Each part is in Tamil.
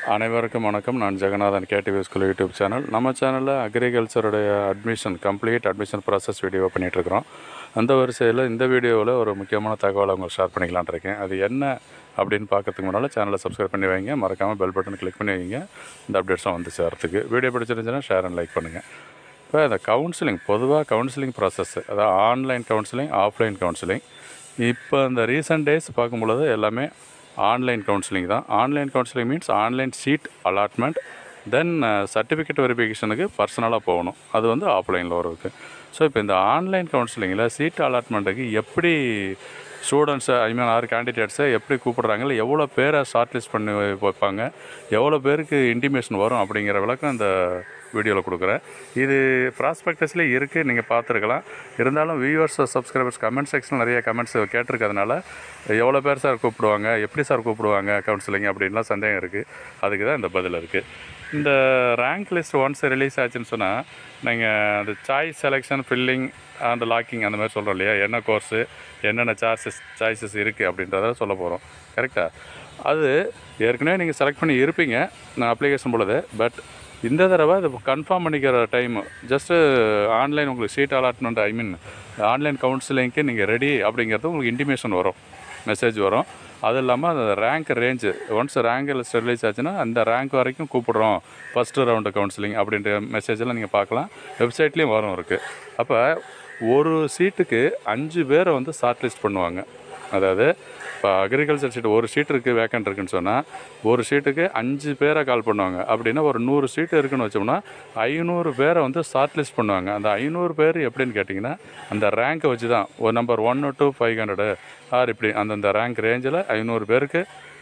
அனைவருக்கும் வணக்கம் நான் Jeganathan KTV school YouTube channel நம்ம சேனலில் அக்ரிகல்ச்சருடைய admission complete admission process video பண்ணிகிட்ருக்குறோம் அந்த வரிசையில் இந்த வீடியோவில் ஒரு முக்கியமான தகவலை உங்களுக்கு ஷேர் பண்ணிக்கலாம்னு இருக்கேன் அது என்ன அப்படின்னு பார்க்கறதுக்கு முன்னால் சேனலை சப்ஸ்கிரைப் பண்ணி வைங்க மறக்காமல் பெல் பட்டன் கிளிக் பண்ணி வைங்க இந்த அப்டேட்ஸும் வந்து சேர்த்துக்கு வீடியோ பிடிச்சிருந்துச்சுன்னா ஷேர் அண்ட் லைக் பண்ணுங்கள் இப்போ இந்த கவுன்சிலிங் பொதுவாக கவுன்சிலிங் ப்ராசஸ் அதாவது ஆன்லைன் கவுன்சிலிங் ஆஃப்லைன் கவுன்சிலிங் இப்போ இந்த ரீசெண்ட் டேஸ் பார்க்கும்பொழுது எல்லாமே ஆன்லைன் கவுன்சிலிங் தான் online counselling means online seat allotment then certificate வெரிஃபிகேஷனுக்கு பர்சனலாக போகணும் அது வந்து ஆஃப்லைனில் வருது ஸோ இப்போ இந்த ஆன்லைன் கவுன்சிலிங்கில் சீட் அலாட்மெண்ட்டுக்கு எப்படி ஸ்டூடெண்ட்ஸை ஐ மீன் ஆறு கேண்டிடேட்ஸை எப்படி கூப்பிடுறாங்க இல்லை எவ்வளோ பேரை ஷார்ட் லிஸ்ட் பண்ணி வைப்பாங்க எவ்வளோ பேருக்கு இன்டிமேஷன் வரும் அப்படிங்கிற விளக்கம் இந்த வீடியோவில் கொடுக்குறேன் இது ப்ராஸ்பெக்டஸ்லேயே இருக்குது நீங்கள் பார்த்துருக்கலாம் இருந்தாலும் வியூவர்ஸ் சப்ஸ்கிரைபர்ஸ் கமெண்ட் செக்ஷனில் நிறைய கமெண்ட்ஸ் கேட்டிருக்கிறதுனால எவ்வளோ பேர் சார் கூப்பிடுவாங்க எப்படி சார் கூப்பிடுவாங்க கவுன்சிலிங் அப்படின்லாம் சந்தேகம் இருக்குது அதுக்கு தான் இந்த பதில் இருக்குது இந்த ரேங்க் லிஸ்ட் ஒன்ஸ் ரிலீஸ் ஆச்சுன்னு சொன்னால் நீங்கள் அந்த சாய்ஸ் செலெக்ஷன் ஃபில்லிங் அந்த லாக்கிங் அந்த மாதிரி சொல்கிறோம் இல்லையா என்ன கோர்ஸு என்னென்ன சாய்ஸஸ் சாய்ஸஸ் இருக்குது அப்படின்றத சொல்ல போகிறோம் கரெக்டாக அது ஏற்கனவே நீங்கள் செலக்ட் பண்ணி இருப்பீங்க நான் அப்ளிகேஷன் பொழுது பட் இந்த தடவை அது கன்ஃபார்ம் பண்ணிக்கிற டைம் ஜஸ்ட்டு ஆன்லைன் உங்களுக்கு seat allotment I mean online கவுன்சிலிங்க்கு நீங்கள் ரெடி அப்படிங்கிறது உங்களுக்கு இன்டிமேஷன் வரும் மெசேஜ் வரும் அது இல்லாமல் அந்த rank range once rank list release ஆச்சுன்னா அந்த ரேங்க் வரைக்கும் கூப்பிடுறோம் ஃபஸ்ட்டு ரவுண்டு கவுன்சிலிங் அப்படின்ற மெசேஜெல்லாம் நீங்கள் பார்க்கலாம் வெப்சைட்லேயும் வரும் இருக்குது அப்போ ஒரு சீட்டுக்கு அஞ்சு பேரை வந்து ஷார்ட் லிஸ்ட் பண்ணுவாங்க அதாவது இப்போ அக்ரிகல்ச்சர் சீட் ஒரு சீட் இருக்குது வேக்கண்ட் இருக்குன்னு சொன்னால் ஒரு சீட்டுக்கு அஞ்சு பேரை கால் பண்ணுவாங்க அப்படின்னா ஒரு நூறு சீட்டு இருக்குன்னு வச்சோம்னா ஐநூறு பேரை வந்து ஷார்ட் லிஸ்ட் பண்ணுவாங்க அந்த ஐநூறு பேர் எப்படின்னு கேட்டிங்கன்னா அந்த ரேங்க்கை வச்சு தான் ஒரு நம்பர் ஒன்று டு ஃபைவ் ஹண்ட்ரடு ஆர் இப்படி அந்தந்த ரேங்க் ரேஞ்சில் ஐநூறு பேருக்கு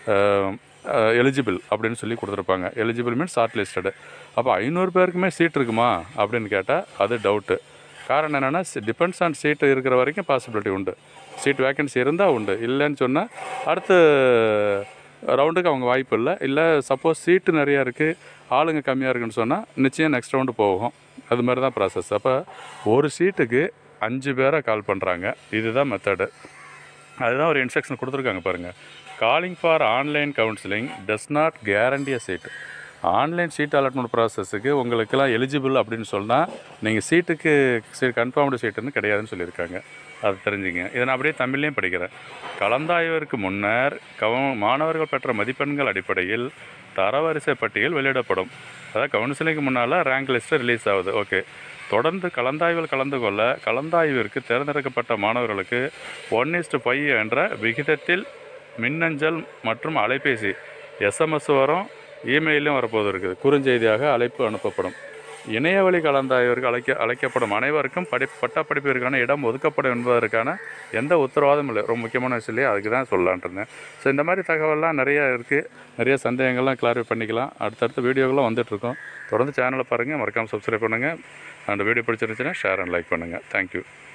எலிஜிபிள் அப்படின்னு சொல்லி கொடுத்துருப்பாங்க எலிஜிபிள் மீன்ஸ் ஷார்ட் லிஸ்டடு அப்போ ஐநூறு பேருக்குமே சீட் இருக்குமா அப்படின்னு கேட்டால் அது டவுட்டு காரணம் என்னென்னா டிபெண்ட்ஸ் ஆன் சீட்டு இருக்கிற வரைக்கும் பாசிபிலிட்டி உண்டு சீட் வேக்கன்சி இருந்தால் உண்டு இல்லைன்னு சொன்னால் அடுத்த ரவுண்டுக்கு அவங்க வாய்ப்பு இல்லை இல்லை சப்போஸ் சீட்டு நிறையா இருக்குது ஆளுங்க கம்மியாக இருக்குன்னு சொன்னால் நிச்சயம் நெக்ஸ்ட் ரவுண்டு போகும் அது மாதிரி தான் ப்ராசஸ் அப்போ ஒரு சீட்டுக்கு அஞ்சு பேரை கால் பண்ணுறாங்க இதுதான் மெத்தடு அதுதான் ஒரு இன்ஸ்ட்ரக்ஷன் கொடுத்துருக்காங்க பாருங்கள் calling for online counselling does not guarantee a seat online seat allotment ப்ராசஸுக்கு உங்களுக்கெல்லாம் எலிஜிபிள் அப்படின்னு சொன்னால் நீங்கள் சீட்டுக்கு சீட் கன்ஃபார்ம்டு சீட்டுன்னு கிடையாதுன்னு சொல்லியிருக்காங்க அது தெரிஞ்சுங்க இதை நான் அப்படியே தமிழ்லேயும் படிக்கிறேன் கலந்தாய்விற்கு முன்னர் கவ மாணவர்கள் பெற்ற மதிப்பெண்கள் அடிப்படையில் தரவரிசை பட்டியல் வெளியிடப்படும் அதாவது கவுன்சிலிங்க்கு முன்னால் ரேங்க் லிஸ்ட்டு ரிலீஸ் ஆகுது ஓகே தொடர்ந்து கலந்தாய்வில் கலந்து கொள்ள கலந்தாய்விற்கு தேர்ந்தெடுக்கப்பட்ட மாணவர்களுக்கு ஒன் இஸ்டு ஃபைவ் என்ற விகிதத்தில் மின்னஞ்சல் மற்றும் அலைபேசி எஸ்எம்எஸ் வரும் இமெயிலும் வரப்போது இருக்குது குறுஞ்செய்தியாக அழைப்பு அனுப்பப்படும் இணையவழி கலந்தாய்விற்கு அழைக்க அழைக்கப்படும் அனைவருக்கும் படி பட்டப்படிப்பிற்கான இடம் ஒதுக்கப்படும் என்பதற்கான எந்த உத்தரவாதமும் இல்லை ரொம்ப முக்கியமான விஷயம் இல்லையா அதுக்கு தான் சொல்லலான் இருந்தேன் ஸோ இந்த மாதிரி தகவல்லாம் நிறையா இருக்குது நிறைய சந்தேகங்கள்லாம் கிளாரிஃபை பண்ணிக்கலாம் அடுத்தடுத்த வீடியோக்கெல்லாம் வந்துட்டுருக்கோம் தொடர்ந்து சேனலை பாருங்கள் மறக்காமல் சப்ஸ்கிரைப் பண்ணுங்கள் அந்த வீடியோ பிடிச்சிருந்துச்சுன்னா ஷேர் அண்ட் லைக் பண்ணுங்கள் தேங்க்யூ